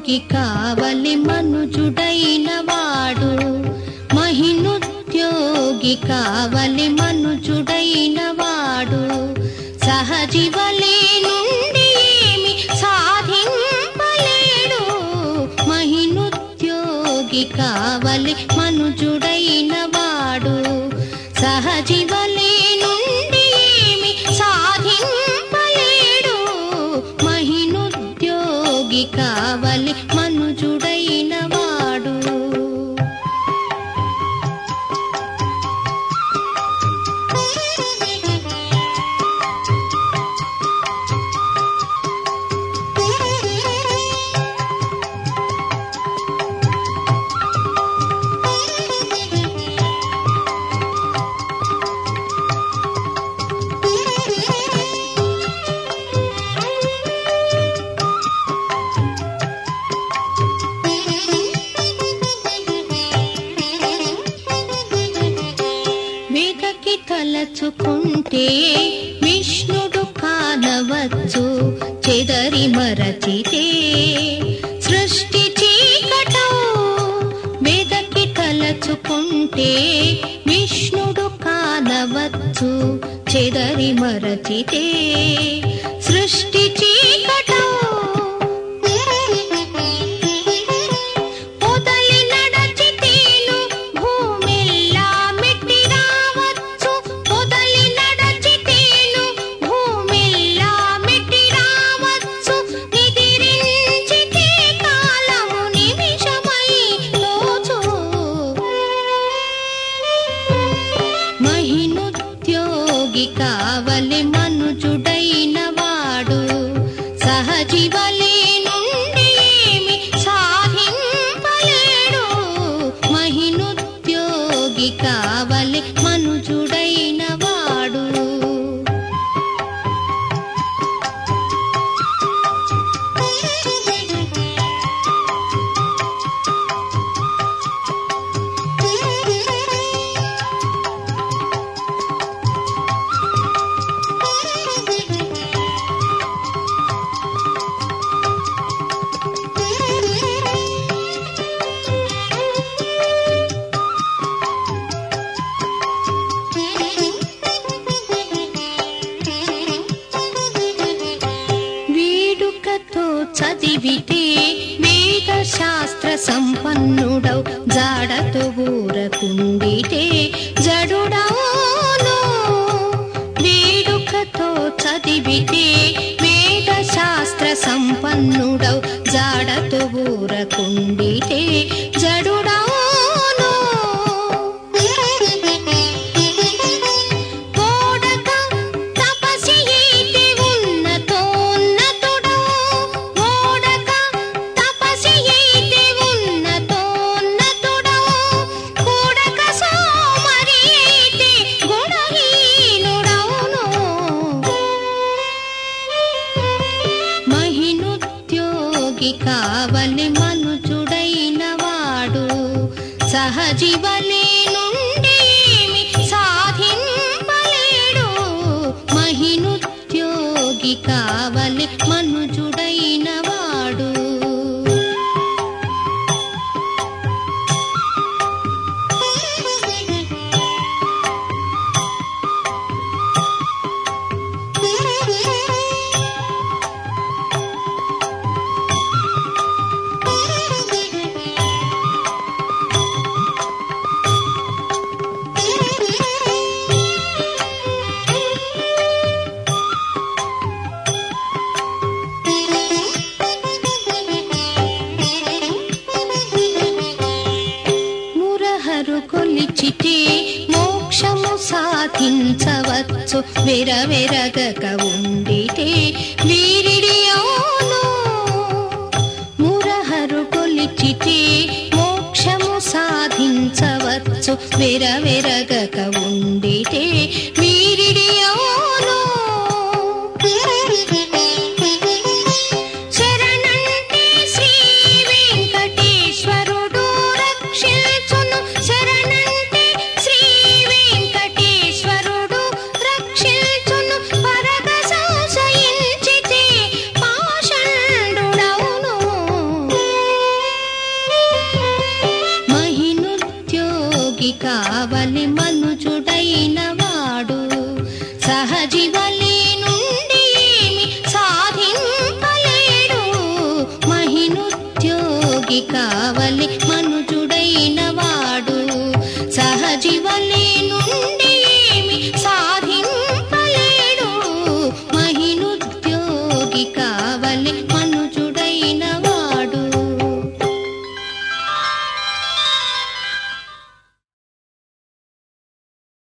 మహినుద్యోగి కావలి మనుజుడైన వాడు మహినుద్యోగి కావలి మనుజుడైన వాడు సహజీవలే నుండి ఏమి సాధింపలేడు మహినుద్యోగి కావలి మనుజుడైన వాడు సహజీవలే నుండి ఏమి సాధింపలేడు మహినుద్యోగి కావలి మనుజుడైన వాడు వెదకి తలచుకుంటే విష్ణుడు కానవచ్చు చెదరి మరచితే సృష్టి చీకటం వెదకి తలచుకుంటే విష్ణుడు కానవచ్చు చెదరి మరచితే సృష్టి చీకటం పొదలి నడచితేను భూమిల్లా మెట్టి రావచ్చు పొదలి నడచితేను భూమిల్లా మెట్టి రావచ్చు నిదిరించితే కాలము నిమిషమై తోచు మహినుద్యోగి కావలి మనుజుడైన వాడు సహజీవలే నుండి ఏమి సాధింపలేడు మహినుద్యోగి కావలి మనుజుడైన వాడు వేడుకతో చదివితే వేద శాస్త్ర సంపన్నుడవు జాడతో ఊరకుండితే జడుడవును వేడుకతో చదివితే వేద శాస్త్ర సంపన్నుడవు జాడతో ఊరకుండితే జడుడవును ఓడక తపసి ఈటి ఉన్నతోన్నతుడు ఓడక తపసి ఈటి ఉన్నతోన్నతుడు కూడక సోమరి ఈటి గుణహీనుడవును మహినుద్యోగి కావలి మనుజుడైన వాడు సహజీవలే నుండి ఏమి సాధింపలేడు మహినుద్యోగి కావలి మనుజుడైన వాడు మురహరు కొలిచితే మోక్షము సాధించవచ్చు వెరవెరగక ఉండితే వీరిడి అవును మురహరు కొలిచితే మోక్షము సాధించవచ్చు వెరవెరగక